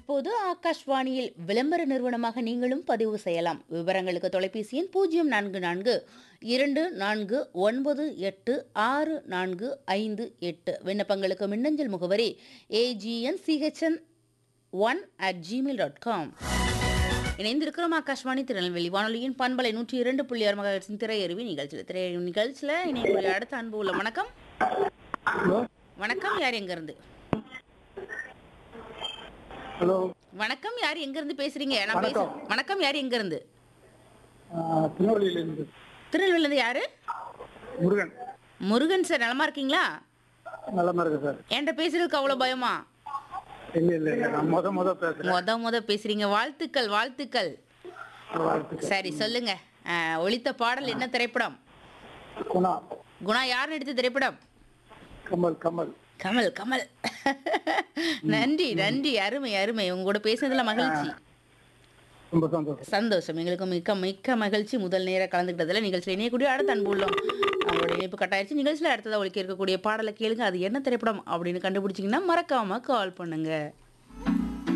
இப்போது ஆகாஷ்வாணியில் விளம்பர நிறுவனமாக நீங்களும் பதிவு செய்யலாம் விவரங்களுக்கு தொலைபேசி எண் பூஜ்ஜியம் நான்கு நான்கு இரண்டு நான்கு ஒன்பது எட்டு ஆறு நான்கு ஐந்து எட்டு விண்ணப்பங்களுக்கு மின்னஞ்சல் முகவரி A G N C H N one at Gmail dot com இணைந்திருக்கிறோம் ஆகாஷ்வாணி திருநெல்வேலி வானொலியின் பண்பலை நூற்றி இரண்டு புள்ளி ஆறு மகளிர் திரையருவி நிகழ்ச்சியில் திரையருவி நிகழ்ச்சியில் இணையக்கூடிய அடுத்த அன்பு உள்ள வணக்கம் ஹலோ வணக்கம் யார் எங்கேருந்து ஹலோ வணக்கம் யார் எங்கேருந்து பேசுறீங்க நான் பேச வணக்கம். வணக்கம் யார் எங்கேருந்து திருநெல்வேலியிலிருந்து திருநெல்வேலியிலேருந்து யாரு முருகன் முருகன் சார் நலமா இருக்கீங்களா நல்லமா இருக்கு சார் என்கிட்ட பேசுறதுக்கு அவ்வளோ பயமா இல்ல இல்ல இல்ல நான் முத முத பேசுறேன் மொத மொத பேசுறீங்க வாழ்த்துக்கள் வாழ்த்துக்கள் வாழ்த்துக்கள். சரி சொல்லுங்க அஹ், ஒலித்த பாடல் என்ன திரைப்படம் குணா குணா யார் நடித்த திரைப்படம் கமல் கமல் கமல் கமல் நன்றி நன்றி அருமை அருமை உங்க கூட பேசுனதுல மகிழ்ச்சி ரொம்ப சந்தோஷம் சந்தோஷம் எங்களுக்கு மிக்க மிக்க மகிழ்ச்சி முதல் நேர கலந்துக்கிட்டதுல நிகழ்ச்சியில் இணையக்கூடிய அடுத்த அன்பு உள்ளோம் அவங்களோட இணைப்பு கட்டாயிருச்சு நிகழ்ச்சியில் அடுத்ததாக ஒழிக்க இருக்கக்கூடிய பாடலை கேளுங்க அது என்ன திரைப்படம் அப்படின்னு கண்டுபிடிச்சிங்கன்னா மறக்காம கால் பண்ணுங்க